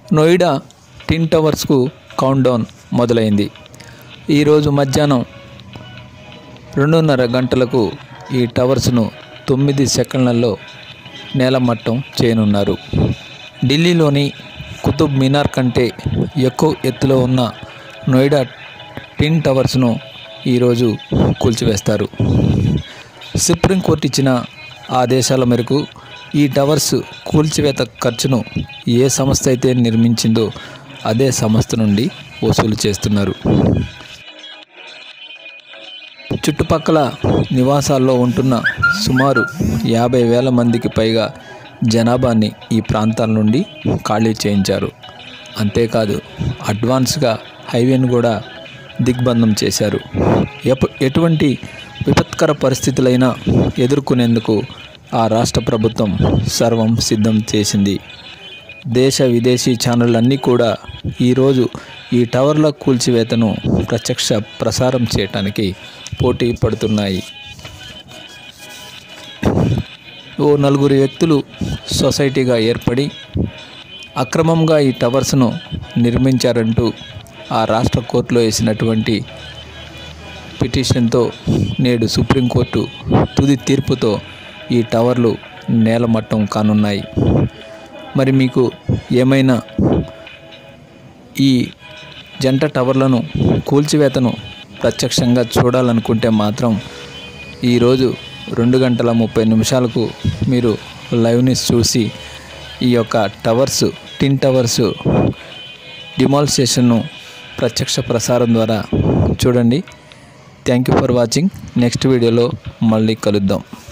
నోయిడా టిన్ టవర్స్కు countdown మొదలైంది ఈరోజు మధ్యాహ్నం రెండున్నర గంటలకు ఈ టవర్స్ను తొమ్మిది సెకండ్లలో నేలమట్టం చేయనున్నారు ఢిల్లీలోని కుతుబ్ మినార్ కంటే ఎక్కువ ఎత్తులో ఉన్న నోయిడా టిన్ టవర్స్ను ఈరోజు కూల్చివేస్తారు సుప్రీంకోర్టు ఇచ్చిన ఆదేశాల మేరకు ఈ టవర్స్ కూల్చివేత ఖర్చును ఏ సంస్థ అయితే నిర్మించిందో అదే సంస్థ నుండి వసూలు చేస్తున్నారు చుట్టుపక్కల నివాసాల్లో ఉంటున్న సుమారు యాభై వేల మందికి పైగా జనాభాని ఈ ప్రాంతాల నుండి ఖాళీ చేయించారు అంతేకాదు అడ్వాన్స్గా హైవేను కూడా దిగ్బంధం చేశారు ఎపు ఎటువంటి విపత్కర పరిస్థితులైనా ఎదుర్కొనేందుకు ఆ రాష్ట్ర ప్రభుత్వం సర్వం సిద్ధం చేసింది దేశ విదేశీ ఛానళ్ళన్నీ కూడా ఈరోజు ఈ టవర్ల కూల్చివేతను ప్రత్యక్ష ప్రసారం చేయటానికి పోటీ పడుతున్నాయి ఓ నలుగురు వ్యక్తులు సొసైటీగా ఏర్పడి అక్రమంగా ఈ టవర్స్ను నిర్మించారంటూ ఆ రాష్ట్ర కోర్టులో వేసినటువంటి పిటిషన్తో నేడు సుప్రీంకోర్టు తుది తీర్పుతో ఈ టవర్లు నేలమట్టం కానున్నాయి మరి మీకు ఏమైనా ఈ జంట టవర్లను కూల్చివేతను ప్రత్యక్షంగా చూడాలనుకుంటే మాత్రం ఈరోజు రెండు గంటల ముప్పై నిమిషాలకు మీరు లైవ్ న్యూస్ చూసి ఈ యొక్క టవర్స్ టిన్ టవర్స్ డిమాల్సేషన్ను ప్రత్యక్ష ప్రసారం ద్వారా చూడండి thank you for watching next వీడియోలో మళ్ళీ కలుద్దాం